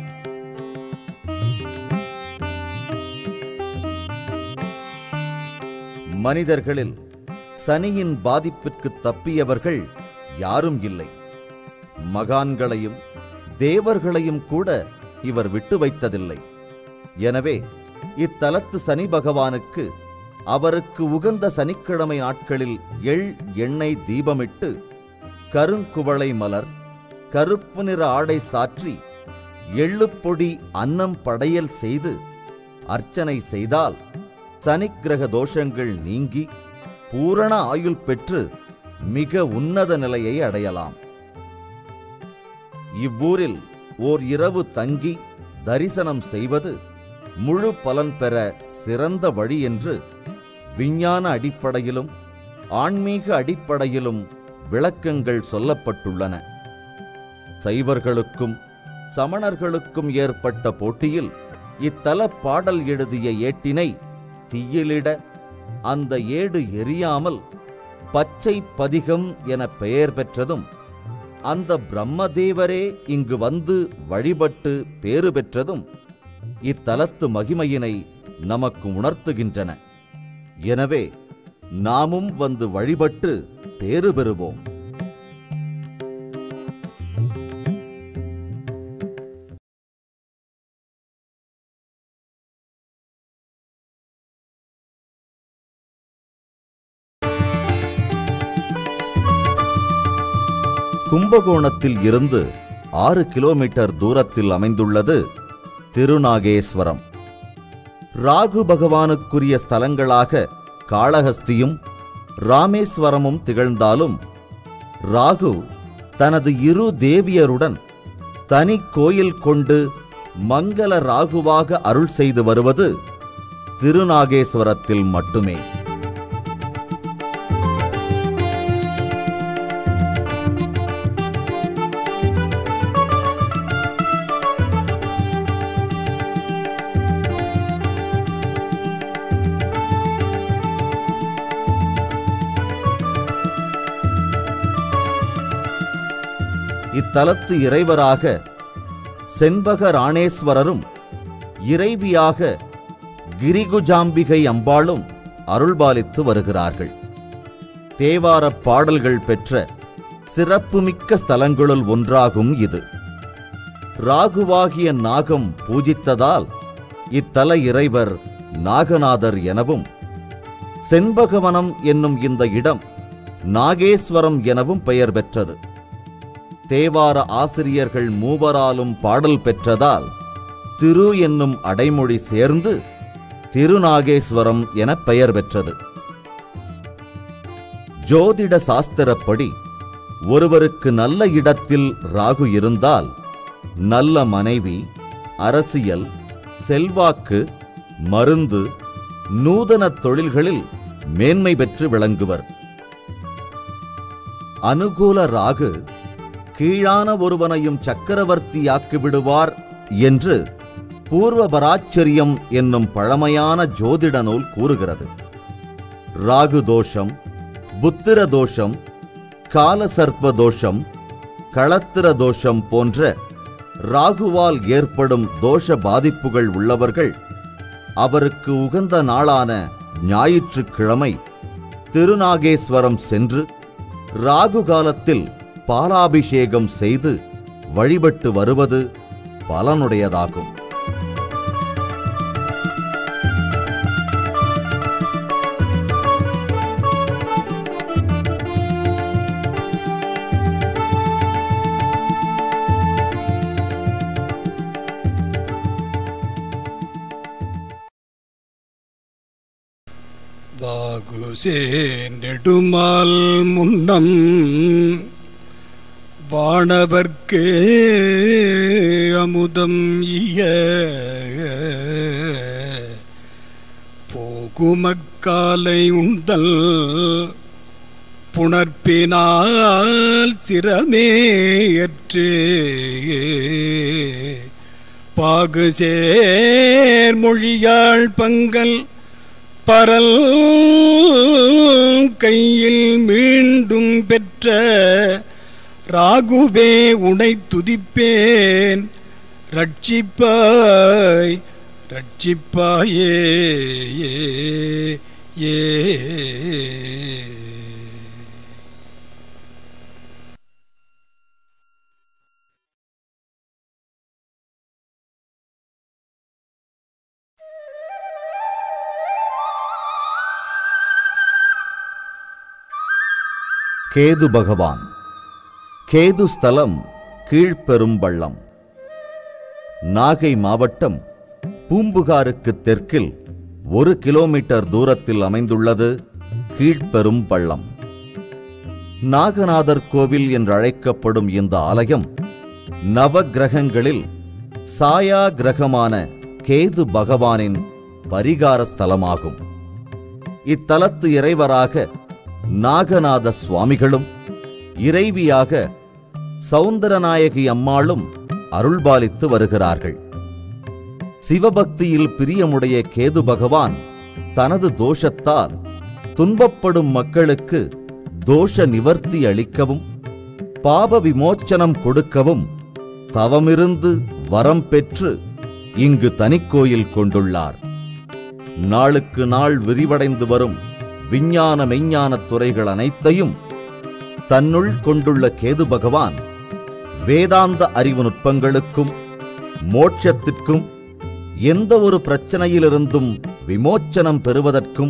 மனிதர்களில் சனியின் பாதிப்பிற்கு தப்பியவர்கள் யாரும் இல்லை மகான்களையும் தேவர்களையும் கூட இவர் விட்டு வைத்ததில்லை எனவே இத்தலத்து சனி பகவானுக்கு அவருக்கு உகந்த சனிக்கிழமை நாட்களில் எள் எண்ணெய் தீபமிட்டு கருங்குவளை மலர் கருப்பு நிற ஆடை சாற்றி எள்ளுப்பொடி அன்னம் படையல் செய்து அர்ச்சனை செய்தால் சனிக்கிரக தோஷங்கள் நீங்கி பூரண ஆயுள் பெற்று மிக உன்னத நிலையை அடையலாம் இவ்வூரில் ஓர் இரவு தங்கி தரிசனம் செய்வது முழு பலன் பெற சிறந்த வழி என்று விஞ்ஞான அடிப்படையிலும் ஆன்மீக அடிப்படையிலும் விளக்கங்கள் சொல்லப்பட்டுள்ளன சைவர்களுக்கும் சமணர்களுக்கும் ஏற்பட்ட போட்டியில் இத்தல பாடல் எழுதிய ஏட்டினை தீயிலிட அந்த ஏடு எரியாமல் பச்சை பதிகம் என பெயர் பெற்றதும் அந்த பிரம்மதேவரே இங்கு வந்து வழிபட்டு பேறு பெற்றதும் இத்தலத்து மகிமையினை நமக்கு உணர்த்துகின்றன எனவே நாமும் வந்து வழிபட்டு பேறு பெறுவோம் கும்பகோணத்தில் இருந்து ஆறு கிலோமீட்டர் தூரத்தில் அமைந்துள்ளது திருநாகேஸ்வரம் ராகு பகவானுக்குரிய ஸ்தலங்களாக காளஹஸ்தியும் ராமேஸ்வரமும் திகழ்ந்தாலும் ராகு தனது இரு தேவியருடன் தனி கோயில் கொண்டு மங்கள ராகுவாக அருள் செய்து வருவது திருநாகேஸ்வரத்தில் மட்டுமே இத்தலத்து இறைவராக செண்பக ராணேஸ்வரரும் இறைவியாக கிரிகுஜாம்பிகை அம்பாளும் அருள்பாலித்து வருகிறார்கள் தேவாரப் பாடல்கள் பெற்ற சிறப்புமிக்க ஸ்தலங்களுள் ஒன்றாகும் இது ராகுவாகிய நாகம் பூஜித்ததால் இத்தல இறைவர் நாகநாதர் எனவும் செண்பகவனம் என்னும் இந்த இடம் நாகேஸ்வரம் எனவும் பெயர் பெற்றது தேவார ஆசிரியர்கள் மூவராலும் பாடல் பெற்றதால் திரு என்னும் அடைமொழி சேர்ந்து திருநாகேஸ்வரம் என பெயர் பெற்றது ஜோதிட சாஸ்திரப்படி ஒருவருக்கு நல்ல இடத்தில் ராகு இருந்தால் நல்ல மனைவி அரசியல் செல்வாக்கு மருந்து நூதன தொழில்களில் மேன்மை பெற்று விளங்குவர் அனுகூல ராகு கீழான ஒருவனையும் சக்கரவர்த்தியாக்கி விடுவார் என்று பூர்வபராச்சரியம் என்னும் பழமையான ஜோதிட நூல் கூறுகிறது ராகு தோஷம் புத்திர தோஷம் காலசர்ப்ப தோஷம் களத்திர தோஷம் போன்ற ராகுவால் ஏற்படும் தோஷ பாதிப்புகள் உள்ளவர்கள் அவருக்கு உகந்த நாளான ஞாயிற்றுக்கிழமை திருநாகேஸ்வரம் சென்று ராகு காலத்தில் பாலாபிஷேகம் செய்து வழிபட்டு வருவது பலனுடையதாகும் வாகுசே நெடுமால் முன்னம் வானவர்க்கே அமுதம் இய போகுமக்காலை உண்டல் புணர்ப்பினால் சிரமேயற்றே பாகு சேர் மொழியாள் பங்கல் பரல் கையில் மீண்டும் பெற்ற ராகுவே உனை துதிப்பேன் ரட்சிப்பாய் ரட்சிப்பாயே ஏ ஏ கேது பகவான் கேது ஸ்தலம் கீழ்பெரும்பள்ளம் நாகை மாவட்டம் பூம்புகாருக்கு தெற்கில் ஒரு கிலோமீட்டர் தூரத்தில் அமைந்துள்ளது கீழ்பெரும்பள்ளம் நாகநாதர் கோவில் என்றழைக்கப்படும் இந்த ஆலயம் நவக்கிரகங்களில் சாயா கிரகமான கேது பகவானின் பரிகார ஸ்தலமாகும் இத்தலத்து இறைவராக நாகநாத சுவாமிகளும் இறைவியாக சௌந்தரநாயகி அம்மாளும் அருள்பாலித்து வருகிறார்கள் சிவபக்தியில் பிரியமுடைய கேது பகவான் தனது தோஷத்தால் துன்பப்படும் மக்களுக்கு தோஷ நிவர்த்தி அளிக்கவும் பாப விமோச்சனம் கொடுக்கவும் தவமிருந்து வரம் பெற்று இங்கு தனிக்கோயில் கொண்டுள்ளார் நாளுக்கு நாள் விரிவடைந்து வரும் விஞ்ஞான மெய்ஞான துறைகள் அனைத்தையும் தன்னுள் கொண்டுள்ள கேது பகவான் வேதாந்த அறிவு நுட்பங்களுக்கும் மோட்சத்திற்கும் எந்த ஒரு பிரச்சனையிலிருந்தும் விமோச்சனம் பெறுவதற்கும்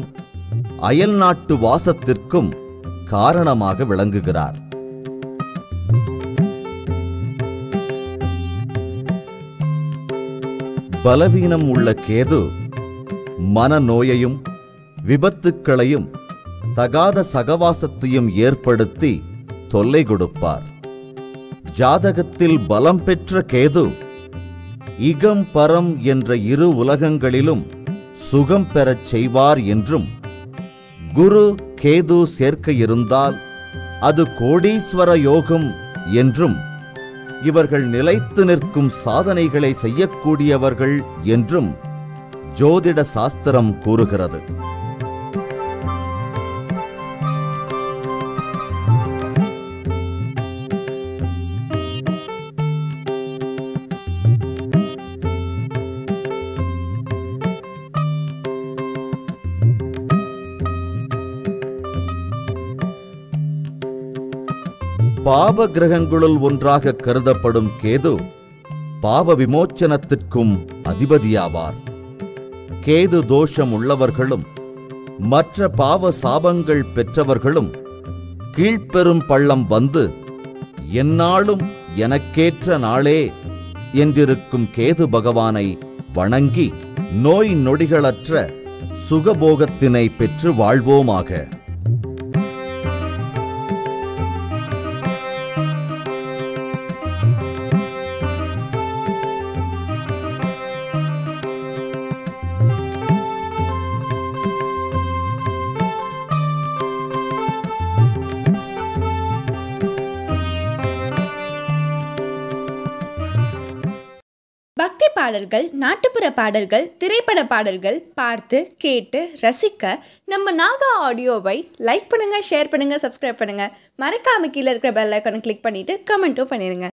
அயல் நாட்டு வாசத்திற்கும் காரணமாக விளங்குகிறார் பலவீனம் உள்ள கேது மனநோயையும் விபத்துக்களையும் தகாத சகவாசத்தையும் ஏற்படுத்தி தொல்லை கொடுப்பார் ஜாதகத்தில் பலம் பெற்ற கேது இகம் பரம் என்ற இரு உலகங்களிலும் சுகம் பெறச் செய்வார் என்றும் குரு கேது சேர்க்க இருந்தால் அது கோடீஸ்வர யோகம் என்றும் இவர்கள் நிலைத்து நிற்கும் சாதனைகளை செய்யக்கூடியவர்கள் என்றும் ஜோதிட சாஸ்திரம் கூறுகிறது பாவ கிரகங்களுள் ஒன்றாக கருதப்படும் கேது பாவ விமோச்சனத்திற்கும் அதிபதியாவார் கேது தோஷம் உள்ளவர்களும் மற்ற பாவ சாபங்கள் பெற்றவர்களும் கீழ்ப்பெரும் பள்ளம் வந்து எந்நாளும் எனக்கேற்ற நாளே என்றிருக்கும் கேது பகவானை வணங்கி நோய் நொடிகளற்ற சுகபோகத்தினை பெற்று வாழ்வோமாக பக்தி பாடல்கள் நாட்டுப்புற பாடல்கள் திரைப்பட பாடல்கள் பார்த்து கேட்டு ரசிக்க நம்ம நாகா ஆடியோவை லைக் பண்ணுங்க ஷேர் பண்ணுங்க சப்ஸ்கிரைப் பண்ணுங்க மறக்காம கீழே இருக்கிற பெல் ஐக்கானை கிளிக் பண்ணிட்டு கமெண்ட்டும் பண்ணிருங்க